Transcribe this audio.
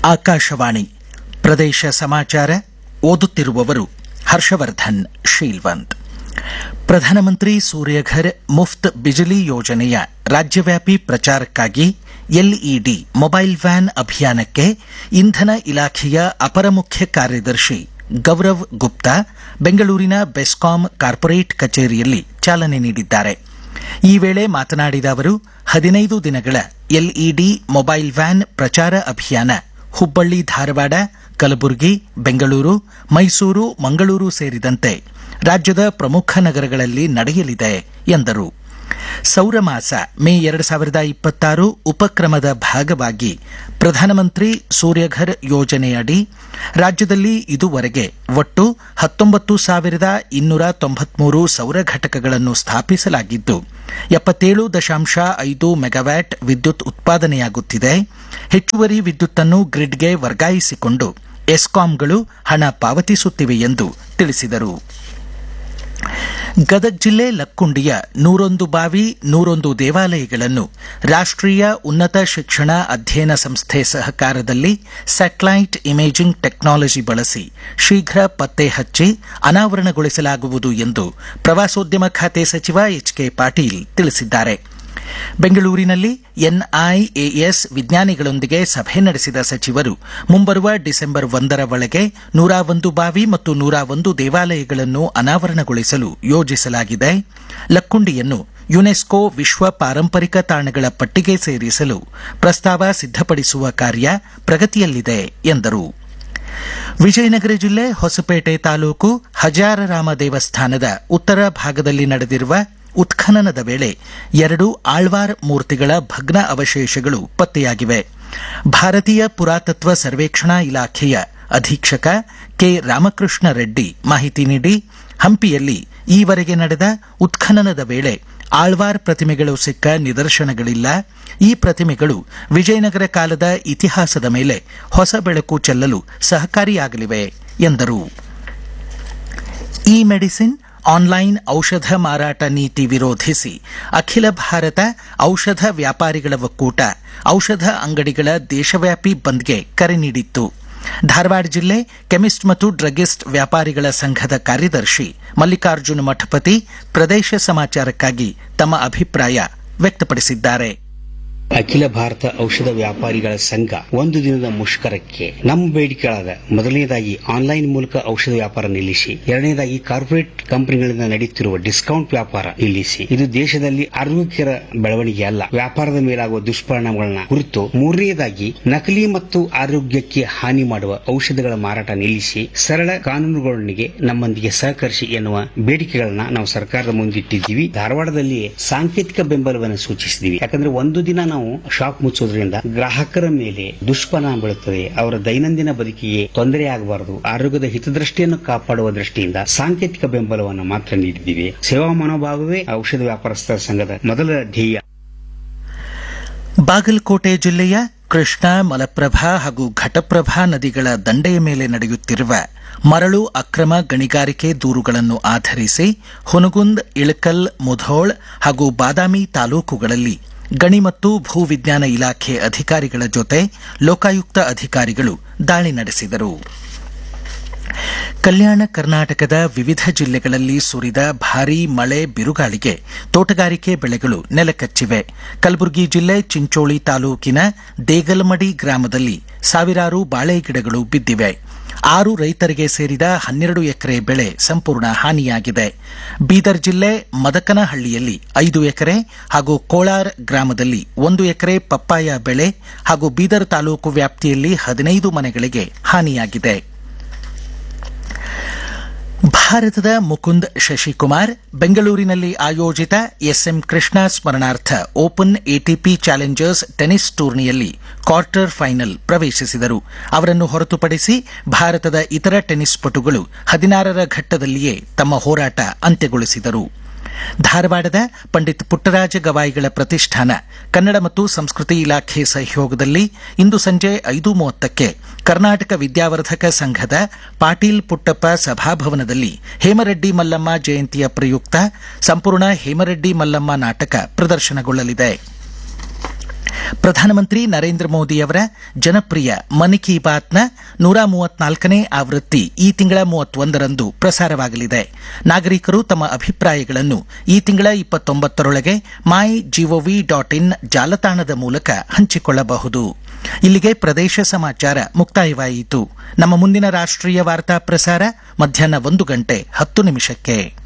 ಆಕಾಶವಾಣಿ ಪ್ರದೇಶ ಸಮಾಚಾರ ಓದುತ್ತಿರುವವರು ಹರ್ಷವರ್ಧನ್ ಶೀಲ್ವಂತ್ ಪ್ರಧಾನಮಂತ್ರಿ ಸೂರ್ಯಘರ್ ಮುಫ್ತ್ ಬಿಜಿಲಿ ಯೋಜನೆಯ ರಾಜ್ಯವ್ಯಾಪಿ ಪ್ರಚಾರಕ್ಕಾಗಿ ಎಲ್ಇಡಿ ಮೊಬೈಲ್ ವ್ಯಾನ್ ಅಭಿಯಾನಕ್ಕೆ ಇಂಧನ ಇಲಾಖೆಯ ಅಪರ ಮುಖ್ಯ ಕಾರ್ಯದರ್ಶಿ ಗೌರವ್ ಗುಪ್ತಾ ಬೆಂಗಳೂರಿನ ಬೆಸ್ಕಾಂ ಕಾರ್ಪೊರೇಟ್ ಕಚೇರಿಯಲ್ಲಿ ಚಾಲನೆ ನೀಡಿದ್ದಾರೆ ಈ ವೇಳೆ ಮಾತನಾಡಿದ ಅವರು ಹದಿನೈದು ದಿನಗಳ ಎಲ್ಇಡಿ ಮೊಬೈಲ್ ವ್ಯಾನ್ ಪ್ರಚಾರ ಅಭಿಯಾನ ಹುಬ್ಬಳ್ಳಿ ಧಾರವಾಡ ಕಲಬುರಗಿ ಬೆಂಗಳೂರು ಮೈಸೂರು ಮಂಗಳೂರು ಸೇರಿದಂತೆ ರಾಜ್ಯದ ಪ್ರಮುಖ ನಗರಗಳಲ್ಲಿ ನಡೆಯಲಿದೆ ಎಂದರು ಸೌರಮಾಸ ಮೇ ಎರಡು ಸಾವಿರದ ಇಪ್ಪತ್ತಾರು ಉಪಕ್ರಮದ ಭಾಗವಾಗಿ ಪ್ರಧಾನಮಂತ್ರಿ ಸೂರ್ಯಘರ್ ಯೋಜನೆಯಡಿ ರಾಜ್ಯದಲ್ಲಿ ಇದುವರೆಗೆ ಒಟ್ಟು ಹತ್ತೊಂಬತ್ತು ಸಾವಿರದ ಇನ್ನೂರ ತೊಂಬತ್ಮೂರು ಸೌರ ಘಟಕಗಳನ್ನು ಸ್ಥಾಪಿಸಲಾಗಿದ್ದು ಎಪ್ಪತ್ತೇಳು ದಶಾಂಶ ಐದು ಮೆಗಾವ್ಯಾಟ್ ವಿದ್ಯುತ್ ಉತ್ಪಾದನೆಯಾಗುತ್ತಿದೆ ಹೆಚ್ಚುವರಿ ವಿದ್ಯುತ್ತನ್ನು ಗ್ರಿಡ್ಗೆ ವರ್ಗಾಯಿಸಿಕೊಂಡು ಎಸ್ಕಾಂಗಳು ಹಣ ಪಾವತಿಸುತ್ತಿವೆ ಎಂದು ತಿಳಿಸಿದರು ಗದಗ ಜಿಲ್ಲೆ ಲಕ್ಕುಂಡಿಯ ನೂರೊಂದು ಬಾವಿ ನೂರೊಂದು ದೇವಾಲಯಗಳನ್ನು ರಾಷ್ಟ್ರೀಯ ಉನ್ನತ ಶಿಕ್ಷಣ ಅಧ್ಯಯನ ಸಂಸ್ಥೆ ಸಹಕಾರದಲ್ಲಿ ಸ್ಯಾಟಲೈಟ್ ಇಮೇಜಿಂಗ್ ಟೆಕ್ನಾಲಜಿ ಬಳಸಿ ಶೀಘ್ರ ಪತ್ತೆ ಹಚ್ಚಿ ಅನಾವರಣಗೊಳಿಸಲಾಗುವುದು ಎಂದು ಪ್ರವಾಸೋದ್ಯಮ ಖಾತೆ ಸಚಿವ ಎಚ್ ಕೆ ಪಾಟೀಲ್ ತಿಳಿಸಿದ್ದಾರೆ ಬೆಂಗಳೂರಿನಲ್ಲಿ ಎನ್ಐಎಎಸ್ ವಿಜ್ಞಾನಿಗಳೊಂದಿಗೆ ಸಭೆ ನಡೆಸಿದ ಸಚಿವರು ಮುಂಬರುವ ಡಿಸೆಂಬರ್ ಒಂದರ ಒಳಗೆ ನೂರ ಒಂದು ಬಾವಿ ಮತ್ತು ನೂರ ಒಂದು ದೇವಾಲಯಗಳನ್ನು ಅನಾವರಣಗೊಳಿಸಲು ಯೋಜಿಸಲಾಗಿದೆ ಲಕ್ಕುಂಡಿಯನ್ನು ಯುನೆಸ್ಕೋ ವಿಶ್ವ ಪಾರಂಪರಿಕ ತಾಣಗಳ ಪಟ್ಟಿಗೆ ಸೇರಿಸಲು ಪ್ರಸ್ತಾವ ಸಿದ್ದಪಡಿಸುವ ಕಾರ್ಯ ಪ್ರಗತಿಯಲ್ಲಿದೆ ಎಂದರು ವಿಜಯನಗರ ಜಿಲ್ಲೆ ಹೊಸಪೇಟೆ ತಾಲೂಕು ಹಜಾರರಾಮ ದೇವಸ್ಥಾನದ ಉತ್ತರ ಭಾಗದಲ್ಲಿ ನಡೆದಿರುವ ಉತ್ಖನನದ ವೇಳೆ ಎರಡು ಆಳ್ವಾರ್ ಮೂರ್ತಿಗಳ ಭಗ್ನ ಅವಶೇಷಗಳು ಪತ್ತೆಯಾಗಿವೆ ಭಾರತೀಯ ಪುರಾತತ್ವ ಸರ್ವೇಕ್ಷಣಾ ಇಲಾಖೆಯ ಅಧೀಕ್ಷಕ ಕೆ ರಾಮಕೃಷ್ಣ ರೆಡ್ಡಿ ಮಾಹಿತಿ ನೀಡಿ ಹಂಪಿಯಲ್ಲಿ ಈವರೆಗೆ ನಡೆದ ಉತ್ಖನನದ ವೇಳೆ ಆಳ್ವಾರ್ ಪ್ರತಿಮೆಗಳು ಸಿಕ್ಕ ನಿದರ್ಶನಗಳಿಲ್ಲ ಈ ಪ್ರತಿಮೆಗಳು ವಿಜಯನಗರ ಕಾಲದ ಇತಿಹಾಸದ ಮೇಲೆ ಹೊಸ ಬೆಳಕು ಚೆಲ್ಲಲು ಸಹಕಾರಿಯಾಗಲಿವೆ ಎಂದರು ಇ ಮೆಡಿಸಿನ್ ಆನ್ಲೈನ್ ಔಷಧ ಮಾರಾಟ ನೀತಿ ವಿರೋಧಿಸಿ ಅಖಿಲ ಭಾರತ ಔಷಧ ವ್ಯಾಪಾರಿಗಳ ಒಕ್ಕೂಟ ಔಷಧ ಅಂಗಡಿಗಳ ದೇಶವ್ಯಾಪಿ ಬಂದ್ಗೆ ಕರೆ ನೀಡಿತ್ತು ಧಾರವಾಡ ಜಿಲ್ಲೆ ಕೆಮಿಸ್ಟ್ ಮತ್ತು ಡ್ರಗ್ಗಿಸ್ಟ್ ವ್ಯಾಪಾರಿಗಳ ಸಂಘದ ಕಾರ್ಯದರ್ಶಿ ಮಲ್ಲಿಕಾರ್ಜುನ ಮಠಪತಿ ಪ್ರದೇಶ ಸಮಾಚಾರಕ್ಕಾಗಿ ತಮ್ಮ ಅಭಿಪ್ರಾಯ ವ್ಯಕ್ತಪಡಿಸಿದ್ದಾರೆ ಅಖಿಲ ಭಾರತ ಔಷಧ ವ್ಯಾಪಾರಿಗಳ ಸಂಘ ಒಂದು ದಿನದ ಮುಷ್ಕರಕ್ಕೆ ನಮ್ಮ ಬೇಡಿಕೆಗಳಾದ ಮೊದಲನೇದಾಗಿ ಆನ್ಲೈನ್ ಮೂಲಕ ಔಷಧ ವ್ಯಾಪಾರ ನಿಲ್ಲಿಸಿ ಎರಡನೇದಾಗಿ ಕಾರ್ಪೊರೇಟ್ ಕಂಪನಿಗಳಿಂದ ನಡೆಯುತ್ತಿರುವ ಡಿಸ್ಕೌಂಟ್ ವ್ಯಾಪಾರ ನಿಲ್ಲಿಸಿ ಇದು ದೇಶದಲ್ಲಿ ಆರೋಗ್ಯಕರ ಬೆಳವಣಿಗೆ ಅಲ್ಲ ವ್ಯಾಪಾರದ ಮೇಲಾಗುವ ದುಷ್ಪರಿಣಾಮಗಳನ್ನ ಕುರಿತು ಮೂರನೇದಾಗಿ ನಕಲಿ ಮತ್ತು ಆರೋಗ್ಯಕ್ಕೆ ಹಾನಿ ಮಾಡುವ ಔಷಧಗಳ ಮಾರಾಟ ನಿಲ್ಲಿಸಿ ಸರಳ ಕಾನೂನುಗಳೊಂದಿಗೆ ನಮ್ಮೊಂದಿಗೆ ಸಹಕರಿಸಿ ಎನ್ನುವ ಬೇಡಿಕೆಗಳನ್ನ ನಾವು ಸರ್ಕಾರದ ಮುಂದಿಟ್ಟಿದ್ದೀವಿ ಧಾರವಾಡದಲ್ಲಿ ಸಾಂಕೇತಿಕ ಬೆಂಬಲವನ್ನು ಸೂಚಿಸಿದ್ದೀವಿ ಯಾಕಂದ್ರೆ ಒಂದು ದಿನ ನಾವು ಶಾಪ್ ಮುಚ್ಚೋದ್ರಿಂದ ಗ್ರಾಹಕರ ಮೇಲೆ ದುಷ್ಪರಿಣಾಮ ಬೀಳುತ್ತದೆ ಅವರ ದೈನಂದಿನ ಬದುಕಿಗೆ ತೊಂದರೆ ಆಗಬಾರದು ಆರೋಗ್ಯದ ಹಿತದೃಷ್ಟಿಯನ್ನು ಕಾಪಾಡುವ ದೃಷ್ಟಿಯಿಂದ ಸಾಂಕೇತಿಕ ಬೆಂಬಲವನ್ನು ಮಾತ್ರ ನೀಡಿದ್ದೀವಿ ಸೇವಾ ಮನೋಭಾವವೇ ಔಷಧ ವ್ಯಾಪಾರಸ್ಥರ ಸಂಘದ ಮೊದಲ ಧ್ಯೇಯ ಬಾಗಲಕೋಟೆ ಜಿಲ್ಲೆಯ ಕೃಷ್ಣಾ ಮಲಪ್ರಭಾ ಹಾಗೂ ಘಟಪ್ರಭಾ ನದಿಗಳ ದಂಡೆಯ ಮೇಲೆ ನಡೆಯುತ್ತಿರುವ ಮರಳು ಅಕ್ರಮ ಗಣಿಗಾರಿಕೆ ದೂರುಗಳನ್ನು ಆಧರಿಸಿ ಹುನಗುಂದ್ ಇಳಕಲ್ ಮುಧೋಳ್ ಹಾಗೂ ಬಾದಾಮಿ ತಾಲೂಕುಗಳಲ್ಲಿ ಗಣಿ ಮತ್ತು ಭೂವಿಜ್ಞಾನ ಇಲಾಖೆ ಅಧಿಕಾರಿಗಳ ಜೊತೆ ಲೋಕಾಯುಕ್ತ ಅಧಿಕಾರಿಗಳು ದಾಳಿ ನಡೆಸಿದರು ಕಲ್ಯಾಣ ಕರ್ನಾಟಕದ ವಿವಿಧ ಜಿಲ್ಲೆಗಳಲ್ಲಿ ಸುರಿದ ಭಾರೀ ಮಳೆ ಬಿರುಗಾಳಿಗೆ ತೋಟಗಾರಿಕೆ ಬೆಳೆಗಳು ನೆಲಕಚ್ಚಿವೆ ಕಲಬುರಗಿ ಜಿಲ್ಲೆ ಚಿಂಚೋಳಿ ತಾಲೂಕಿನ ದೇಗಲಮಡಿ ಗ್ರಾಮದಲ್ಲಿ ಸಾವಿರಾರು ಬಾಳೆ ಗಿಡಗಳು ಬಿದ್ದಿವೆ ಆರು ರೈತರಿಗೆ ಸೇರಿದ ಹನ್ನೆರಡು ಎಕರೆ ಬೆಳೆ ಸಂಪೂರ್ಣ ಹಾನಿಯಾಗಿದೆ ಬೀದರ್ ಜಿಲ್ಲೆ ಮದಕನಹಳ್ಳಿಯಲ್ಲಿ ಐದು ಎಕರೆ ಹಾಗೂ ಕೋಳಾರ್ ಗ್ರಾಮದಲ್ಲಿ ಒಂದು ಎಕರೆ ಪಪ್ಪಾಯ ಬೆಳೆ ಹಾಗೂ ಬೀದರ್ ತಾಲೂಕು ವ್ಯಾಪ್ತಿಯಲ್ಲಿ ಹದಿನೈದು ಮನೆಗಳಿಗೆ ಹಾನಿಯಾಗಿದೆ ಭಾರತದ ಮುಕುಂದ್ ಶಶಿಕುಮಾರ್ ಬೆಂಗಳೂರಿನಲ್ಲಿ ಆಯೋಜಿತ ಎಸ್ಎಂ ಕೃಷ್ಣ ಸ್ಮರಣಾರ್ಥ ಓಪನ್ ಎಟಿಪಿ ಚಾಲೆಂಜರ್ಸ್ ಟೆನಿಸ್ ಟೂರ್ನಿಯಲ್ಲಿ ಕ್ವಾರ್ಟರ್ ಫೈನಲ್ ಪ್ರವೇಶಿಸಿದರು ಅವರನ್ನು ಹೊರತುಪಡಿಸಿ ಭಾರತದ ಇತರ ಟೆನಿಸ್ ಪಟುಗಳು ಹದಿನಾರರ ಘಟ್ಟದಲ್ಲಿಯೇ ತಮ್ಮ ಹೋರಾಟ ಅಂತ್ಯಗೊಳಿಸಿದರು ಧಾರವಾಡದ ಪಂಡಿತ್ ಪುಟ್ಟರಾಜ ಗವಾಯಿಗಳ ಪ್ರತಿಷ್ಠಾನ ಕನ್ನಡ ಮತ್ತು ಸಂಸ್ಕೃತಿ ಇಲಾಖೆ ಸಹಯೋಗದಲ್ಲಿ ಇಂದು ಸಂಜೆ ಐದು ಮೂವತ್ತಕ್ಕೆ ಕರ್ನಾಟಕ ವಿದ್ಯಾವರ್ಧಕ ಸಂಘದ ಪಾಟೀಲ್ ಪುಟ್ಟಪ್ಪ ಸಭಾಭವನದಲ್ಲಿ ಹೇಮರೆಡ್ಡಿ ಮಲ್ಲಮ್ಮ ಜಯಂತಿಯ ಪ್ರಯುಕ್ತ ಸಂಪೂರ್ಣ ಹೇಮರೆಡ್ಡಿ ಮಲ್ಲಮ್ಮ ನಾಟಕ ಪ್ರದರ್ಶನಗೊಳ್ಳಲಿದೆ ಪ್ರಧಾನಮಂತ್ರಿ ನರೇಂದ್ರ ಮೋದಿಯವರ ಜನಪ್ರಿಯ ಮನ್ ಕಿ ಬಾತ್ನ ನೂರ ಮೂವತ್ನಾಲ್ಕನೇ ಆವೃತ್ತಿ ಈ ತಿಂಗಳ ಮೂವತ್ತೊಂದರಂದು ಪ್ರಸಾರವಾಗಲಿದೆ ನಾಗರಿಕರು ತಮ್ಮ ಅಭಿಪ್ರಾಯಗಳನ್ನು ಈ ತಿಂಗಳ ಇಪ್ಪತ್ತೊಂಬತ್ತರೊಳಗೆ ಮೈ ಜಿಒವಿ ಡಾಟ್ ಇನ್ ಜಾಲತಾಣದ ಮೂಲಕ ಹಂಚಿಕೊಳ್ಳಬಹುದು ಇಲ್ಲಿಗೆ ಪ್ರದೇಶ ಸಮಾಚಾರ ಮುಕ್ತಾಯವಾಯಿತು ನಮ್ಮ ಮುಂದಿನ ರಾಷ್ಟ್ರೀಯ ವಾರ್ತಾ ಪ್ರಸಾರ ಮಧ್ಯಾಹ್ನ ಒಂದು ಗಂಟೆ ಹತ್ತು ನಿಮಿಷಕ್ಕೆ